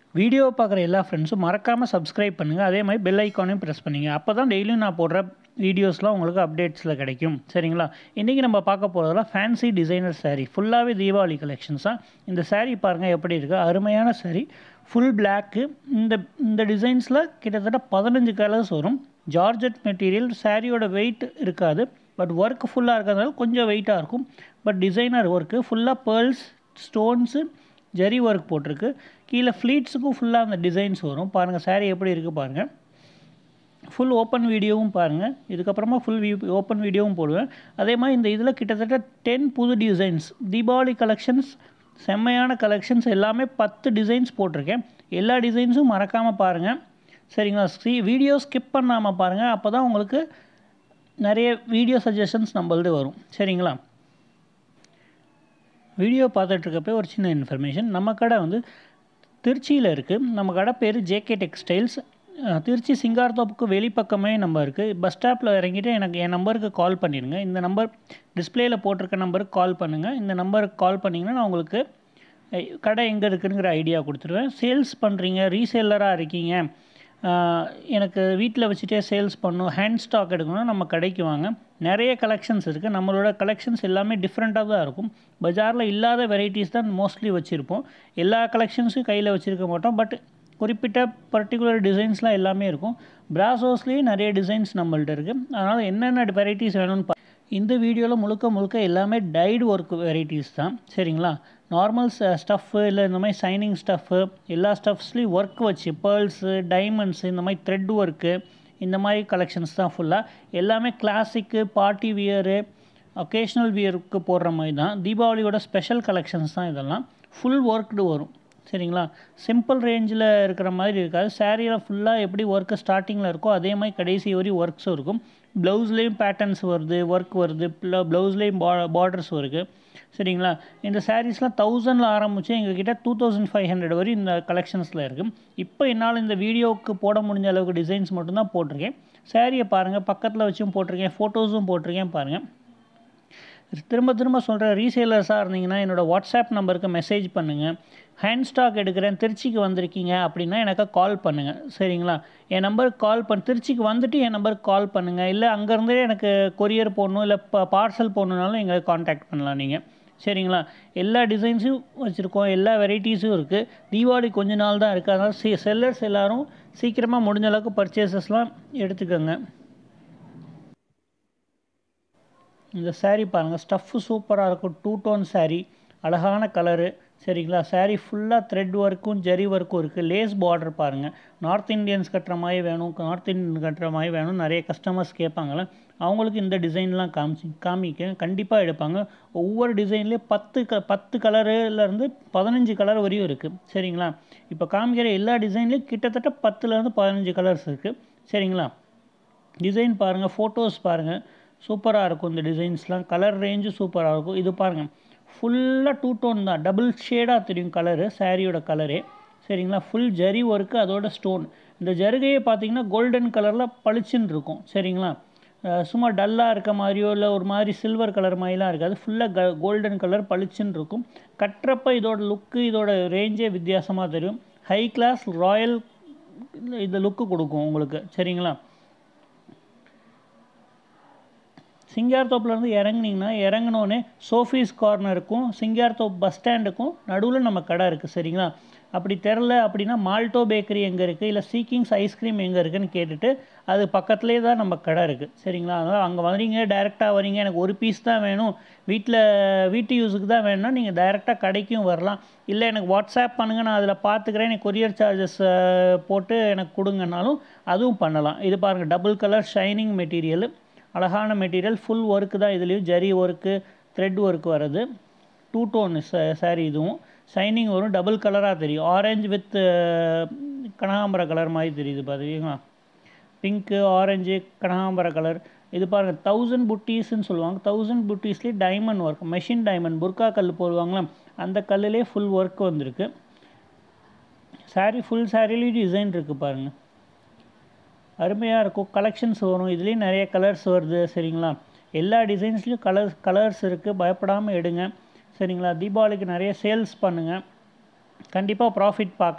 video பார்க்குற எல்லா ஃப்ரெண்ட்ஸும் மறக்காமல் சப்ஸ்கிரைப் பண்ணுங்கள் அதே மாதிரி பெல் ஐக்கானையும் ப்ரெஸ் பண்ணுங்க அப்போ தான் டெய்லியும் நான் போடுற வீடியோஸ்லாம் உங்களுக்கு அப்டேட்ஸில் கிடைக்கும் சரிங்களா இன்றைக்கி நம்ம பார்க்க போகிறதெல்லாம் ஃபேன்சி டிசைனர் saree ஃபுல்லாகவே தீபாவளி கலெக்ஷன்ஸ் தான் இந்த saree பாருங்கள் எப்படி இருக்குது அருமையான saree ஃபுல் பிளாக்கு இந்த இந்த டிசைன்ஸில் கிட்டத்தட்ட பதினஞ்சு கலர்ஸ் வரும் ஜார்ஜெட் மெட்டீரியல் சாரியோட வெயிட் இருக்காது பட் ஒர்க் ஃபுல்லாக இருக்கிறதுனால கொஞ்சம் வெயிட்டாக இருக்கும் பட் டிசைனர் ஒர்க்கு ஃபுல்லாக பேர்ல்ஸ் ஸ்டோன்ஸு ஜரி ஒர்க் போட்டிருக்கு கீழே ஃப்ளீட்ஸுக்கும் ஃபுல்லாக அந்த டிசைன்ஸ் வரும் பாருங்கள் saree எப்படி இருக்குது பாருங்கள் ஃபுல் ஓப்பன் வீடியோவும் பாருங்கள் இதுக்கப்புறமா ஃபுல் வியூ ஓப்பன் வீடியோவும் போடுவேன் அதே மாதிரி இந்த இதில் கிட்டத்தட்ட டென் புது டிசைன்ஸ் தீபாவளி கலெக்ஷன்ஸ் செம்மையான கலெக்ஷன்ஸ் எல்லாமே பத்து டிசைன்ஸ் போட்டிருக்கேன் எல்லா டிசைன்ஸும் மறக்காமல் பாருங்கள் சரிங்களா ஸ்ரீ வீடியோ ஸ்கிப் பண்ணாமல் பாருங்கள் அப்போ தான் உங்களுக்கு நிறைய வீடியோ சஜஷன்ஸ் நம்மளது வரும் சரிங்களா வீடியோ பார்த்துட்ருக்கப்போ ஒரு சின்ன இன்ஃபர்மேஷன் நம்ம கடை வந்து திருச்சியில் இருக்குது நம்ம கடை பேர் ஜேகே டெக்ஸ்டைல்ஸ் அஹ், திருச்சி சிங்கார்தோப்புக்கு வெளிப்பக்கமே நம்ம இருக்குது பஸ் ஸ்டாப்பில் இறங்கிட்டு எனக்கு என் நம்பருக்கு கால் பண்ணிடுங்க இந்த நம்பர் டிஸ்பிளேயில் போட்டிருக்க நம்பருக்கு கால் பண்ணுங்கள் இந்த நம்பருக்கு கால் பண்ணிங்கன்னா நான் உங்களுக்கு அஹ், கடை எங்கே இருக்குங்கிற ஐடியா கொடுத்துருவேன் சேல்ஸ் பண்ணுறீங்க ரீசேலராக இருக்கீங்க அஹ், எனக்கு வீட்டில் வச்சுட்டே சேல்ஸ் பண்ணணும் ஹேண்ட் ஸ்டாக் எடுக்கணும்னா நம்ம கடைக்கு வாங்க நிறைய கலெக்ஷன்ஸ் இருக்குது நம்மளோட கலெக்ஷன்ஸ் எல்லாமே டிஃப்ரெண்ட்டாக தான் இருக்கும் பஜாரில் இல்லாத வெரைட்டிஸ் தான் மோஸ்ட்லி வச்சுருப்போம் எல்லா கலெக்ஷன்ஸும் கையில் வச்சுருக்க மாட்டோம் பட் குறிப்பிட்ட பர்டிகுலர் டிசைன்ஸ்லாம் எல்லாமே இருக்கும் பிராசோஸ்லேயே நிறைய டிசைன்ஸ் நம்மள்ட்ட இருக்குது அதனால் என்னென்ன வெரைட்டிஸ் வேணும்னு பா இந்த வீடியோவில் முழுக்க முழுக்க எல்லாமே டைடு ஒர்க் வெரைட்டிஸ் தான் சரிங்களா நார்மல் ஸ்டஃப்பு இல்லை இந்த மாதிரி சைனிங் ஸ்டஃப்பு எல்லா ஸ்டஃப்ஸ்லேயும் ஒர்க் வச்சு பேர்ல்ஸு டைமண்ட்ஸு இந்த மாதிரி த்ரெட் ஒர்க்கு இந்த மாதிரி கலெக்ஷன்ஸ் தான் ஃபுல்லாக எல்லாமே கிளாசிக்கு பார்ட்டி வியரு ஒகேஷ்னல் வியருக்கு போடுற மாதிரி தான் தீபாவளியோட ஸ்பெஷல் கலெக்ஷன்ஸ் தான் இதெல்லாம் ஃபுல் ஒர்க்டு வரும் சரிங்களா சிம்பிள் ரேஞ்சில் இருக்கிற மாதிரி இருக்காது சாரியில் ஃபுல்லாக எப்படி ஒர்க்கு ஸ்டார்டிங்கில் இருக்கோ அதே மாதிரி கடைசி வரையும் ஒர்க்ஸும் இருக்கும் ப்ளவுஸ்லேயும் பேட்டர்ன்ஸ் வருது ஒர்க் வருது ப்ளவுஸ்லேயும் பா பார்டர்ஸ் வருது சரிங்களா இந்த சாரீஸ்லாம் தௌசண்டில் ஆரம்பித்து எங்ககிட்ட டூ தௌசண்ட் ஃபைவ் ஹண்ட்ரட் வரையும் இந்த கலெக்ஷன்ஸில் இருக்குது இப்போ என்னால் இந்த வீடியோவுக்கு போட முடிஞ்ச அளவுக்கு டிசைன்ஸ் மட்டும்தான் போட்டிருக்கேன் சாரியை பாருங்கள் பக்கத்தில் வச்சும் போட்டிருக்கேன் ஃபோட்டோஸும் போட்டிருக்கேன் பாருங்கள் திரும்ப திரும்ப சொல்கிற ரீசேலர்ஸாக இருந்தீங்கன்னா என்னோடய வாட்ஸ்அப் நம்பருக்கு மெசேஜ் பண்ணுங்கள் ஹேண்ட் ஸ்டாக் எடுக்கிறேன் திருச்சிக்கு வந்திருக்கீங்க அப்படின்னா எனக்கு கால் பண்ணுங்கள் சரிங்களா என் நம்பருக்கு கால் பண்ண திருச்சிக்கு வந்துட்டு என் நம்பருக்கு கால் பண்ணுங்கள் இல்லை அங்கேருந்தே எனக்கு கொரியர் போடணும் இல்லை ப பார்சல் போடணுன்னாலும் எங்களை காண்டாக்ட் பண்ணலாம் நீங்கள் சரிங்களா எல்லா டிசைன்ஸும் வச்சுருக்கோம் எல்லா வெரைட்டிஸும் இருக்குது தீபாவளி கொஞ்ச நாள் தான் இருக்குது அதனால் சி செல்லர்ஸ் எல்லோரும் சீக்கிரமாக முடிஞ்ச அளவுக்கு பர்ச்சேசஸ்லாம் எடுத்துக்கோங்க இந்த saree பாருங்கள் ஸ்டஃப்பு சூப்பராக இருக்கும் டூ டோன் saree அழகான கலரு சரிங்களா saree ஃபுல்லாக த்ரெட் ஒர்க்கும் ஜரி ஒர்க்கும் இருக்குது லேஸ் பார்டர் பாருங்கள் நார்த் இந்தியன்ஸ் கட்டுற மாதிரி வேணும் நார்த் இந்தியன் கட்டுற மாதிரி வேணும் நிறைய கஸ்டமர்ஸ் கேட்பாங்கள்ல அவங்களுக்கு இந்த டிசைன்லாம் காமிச்சு காமிக்க கண்டிப்பாக எடுப்பாங்க ஒவ்வொரு டிசைன்லேயும் பத்து க பத்து கலருலேருந்து பதினஞ்சு கலர் வரையும் இருக்குது சரிங்களா இப்போ காமிக்கிற எல்லா டிசைன்லேயும் கிட்டத்தட்ட பத்துலேருந்து பதினஞ்சு கலர்ஸ் இருக்குது சரிங்களா டிசைன் பாருங்கள் ஃபோட்டோஸ் பாருங்கள் சூப்பராக இருக்கும் இந்த டிசைன்ஸ்லாம் கலர் ரேஞ்சு சூப்பராக இருக்கும் இது பாருங்கள் ஃபுல்லாக டூ டோன் தான் டபுள் ஷேடாக தெரியும் கலரு சாரியோட கலரே சரிங்களா ஃபுல் ஜரி ஒர்க்கு அதோட ஸ்டோன் இந்த ஜருகையை பார்த்தீங்கன்னா கோல்டன் கலரில் பளிச்சுன்னு இருக்கும் சரிங்களா அஹ் சும்மா டல்லாக இருக்க மாதிரியோ இல்லை ஒரு மாதிரி சில்வர் கலர் மாதிரிலாம் இருக்காது ஃபுல்லாக க கோல்டன் கலர் பளிச்சுன்னு இருக்கும் கட்டுறப்ப இதோட லுக்கு இதோட ரேஞ்சே வித்தியாசமாக தெரியும் ஹை கிளாஸ் ராயல் இந்த லுக்கு கொடுக்கும் உங்களுக்கு சரிங்களா சிங்கார்தோப்லேருந்து இறங்குனீங்கன்னா இறங்குனோடனே சோஃபீஸ் கார்னருக்கும் சிங்கார்தோப் பஸ் ஸ்டாண்டுக்கும் நடுவில் நம்ம கடை இருக்குது சரிங்களா அப்படி தெரில அப்படின்னா மால்டோ பேக்கரி எங்கே இருக்குது இல்லை சீக்கிங்ஸ் ஐஸ்கிரீம் எங்கே இருக்குன்னு கேட்டுட்டு அது பக்கத்துலேயே தான் நம்ம கடை இருக்குது சரிங்களா அதனால் அங்கே வரீங்க டைரெக்டாக வரீங்க எனக்கு ஒரு பீஸ் தான் வேணும் வீட்டில் வீட்டு யூஸுக்கு தான் வேணும்னா நீங்கள் டைரெக்டாக கடைக்கும் வரலாம் இல்லை எனக்கு வாட்ஸ்அப் பண்ணுங்கள் நான் அதில் பார்த்துக்கிறேன் எனக்கு கொரியர் சார்ஜஸ் போட்டு எனக்கு கொடுங்கனாலும் அதுவும் பண்ணலாம் இது பாருங்கள் டபுள் கலர் ஷைனிங் மெட்டீரியல் அழகான மெட்டீரியல் ஃபுல் ஒர்க்கு தான் இதுலேயும் ஜரி ஒர்க்கு த்ரெட் ஒர்க் வருது டூ டோன் சாரி இதுவும் ஷைனிங் வரும் டபுள் கலராக தெரியும் ஆரஞ்சு வித் கனகாம்பர கலர் மாதிரி தெரியுது பார்த்தீங்களா பிங்க்கு ஆரஞ்சு கனகாம்பர கலர் இது பாருங்கள் தௌசண்ட் புட்டீஸ்ன்னு சொல்லுவாங்க தௌசண்ட் புட்டீஸ்லேயே டைமண்ட் ஒர்க் மெஷின் டைமண்ட் புர்கா கல் போடுவாங்களா அந்த கல்லுலேயே ஃபுல் ஒர்க் வந்திருக்கு சாரீ ஃபுல் சாரிலையும் டிசைன் இருக்குது பாருங்கள் அருமையாக இருக்கும் கலெக்ஷன்ஸ் வரும் இதுலேயும் நிறைய கலர்ஸ் வருது சரிங்களா எல்லா டிசைன்ஸ்லேயும் கலர்ஸ் கலர்ஸ் இருக்குது பயப்படாமல் எடுங்க சரிங்களா தீபாவளிக்கு நிறைய சேல்ஸ் பண்ணுங்கள் கண்டிப்பாக ப்ராஃபிட் பார்க்கலாம்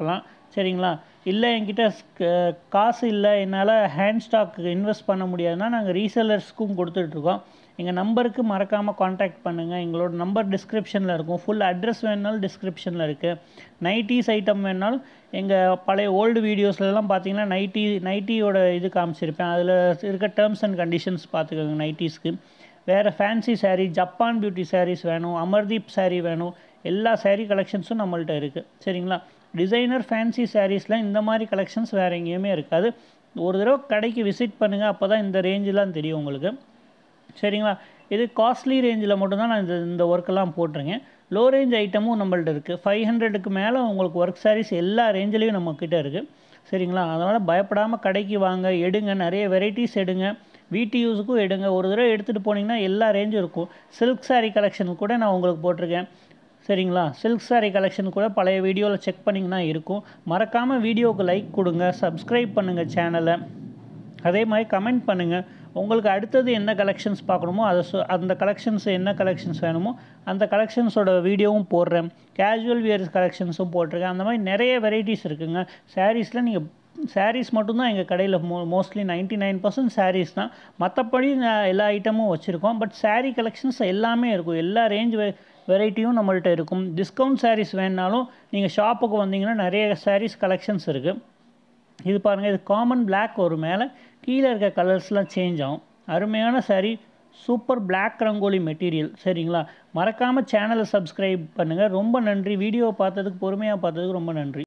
சரிங்களா இல்லை என்கிட்ட ஸ்- காசு இல்லை என்னால் ஹேண்ட் ஸ்டாக் இன்வெஸ்ட் பண்ண முடியாதுன்னா நாங்கள் ரீசெல்லர்ஸ்க்கும் கொடுத்துட்ருக்கோம் எங்கள் நம்பருக்கு மறக்காமல் காண்டாக்ட் பண்ணுங்கள் எங்களோட நம்பர் டிஸ்கிரிப்ஷனில் இருக்கும் ஃபுல் அட்ரஸ் வேணுனாலும் டிஸ்கிரிப்ஷனில் இருக்குது நைட்டிஸ் ஐட்டம் வேணுனாலும் எங்கள் பழைய ஓல்டு வீடியோஸ்லலாம் பார்த்தீங்கன்னா நைட்டி நைட்டியோட இது காமிச்சிருப்பேன் அதில் இருக்க டேர்ம்ஸ் அண்ட் கண்டிஷன்ஸ் பார்த்துக்கோங்க நைட்டிஸ்க்கு வேறு fancy saree Japan beauty sarees வேணும் அமர்தீப் saree வேணும் எல்லா saree கலெக்ஷன்ஸும் நம்மள்ட்ட இருக்குது சரிங்களா டிசைனர் ஃபேன்சி சாரீஸில் இந்த மாதிரி கலெக்ஷன்ஸ் வேறு எங்கேயுமே இருக்காது ஒரு தடவை கடைக்கு விசிட் பண்ணுங்கள் அப்போ தான் இந்த ரேஞ்செலாம் தெரியும் உங்களுக்கு சரிங்களா இது காஸ்ட்லி ரேஞ்சில் மட்டும்தான் நான் இந்த இந்த ஒர்க்கெல்லாம் போட்டிருக்கேன் லோ ரேஞ்ச் ஐட்டமும் நம்மள்ட்ட இருக்குது ஃபைவ் ஹண்ட்ரடுக்கு மேலே உங்களுக்கு ஒர்க் சாரீஸ் எல்லா ரேஞ்சிலையும் நம்மக்கிட்ட இருக்குது சரிங்களா அதனால் பயப்படாமல் கடைக்கு வாங்க எடுங்க நிறைய வெரைட்டிஸ் எடுங்க வீட்டு யூஸுக்கும் எடுங்க ஒரு தடவை எடுத்துகிட்டு போனீங்கன்னா எல்லா ரேஞ்சும் இருக்கும் சில்க் saree கலெக்ஷன் கூட நான் உங்களுக்கு போட்டிருக்கேன் சரிங்களா சில்க் saree கலெக்ஷன் கூட பழைய வீடியோவில் செக் பண்ணிங்கன்னா இருக்கும் மறக்காமல் வீடியோவுக்கு லைக் கொடுங்க சப்ஸ்கிரைப் பண்ணுங்கள் சேனலை அதே மாதிரி கமெண்ட் பண்ணுங்கள் உங்களுக்கு அடுத்தது என்ன கலெக்ஷன்ஸ் பார்க்கணுமோ அதை சொ அந்த கலெக்ஷன்ஸ் என்ன கலெக்ஷன்ஸ் வேணுமோ அந்த கலெக்ஷன்ஸோட வீடியோவும் போடுறேன் கேஷுவல் வியர்ஸ் கலெக்ஷன்ஸும் போட்டிருக்கேன் அந்த மாதிரி நிறைய வெரைட்டிஸ் இருக்குங்க சாரீஸில் நீங்கள் சாரீஸ் மட்டும்தான் எங்கள் கடையில் மோ mostly ninety nine percent saris தான் மற்றபடி நான் எல்லா ஐட்டமும் வச்சுருக்கோம் பட் saree கலெக்ஷன்ஸ் எல்லாமே இருக்கும் எல்லா ரேஞ்ச் வெரைட்டியும் நம்மள்ட்ட இருக்கும் டிஸ்கவுண்ட் sarees வேணுனாலும் நீங்கள் ஷாப்புக்கு வந்தீங்கன்னா நிறைய sarees கலெக்ஷன்ஸ் இருக்குது இது பாருங்கள் இது காமன் Black ஒரு மேலே கீழே இருக்க கலர்ஸ்லாம் சேஞ்ச் ஆகும் அருமையான saree super Black rangoli material சரிங்களா மறக்காமல் சேனலை சப்ஸ்கிரைப் பண்ணுங்கள் ரொம்ப நன்றி வீடியோவை பார்த்ததுக்கு பொறுமையாக பார்த்ததுக்கு ரொம்ப நன்றி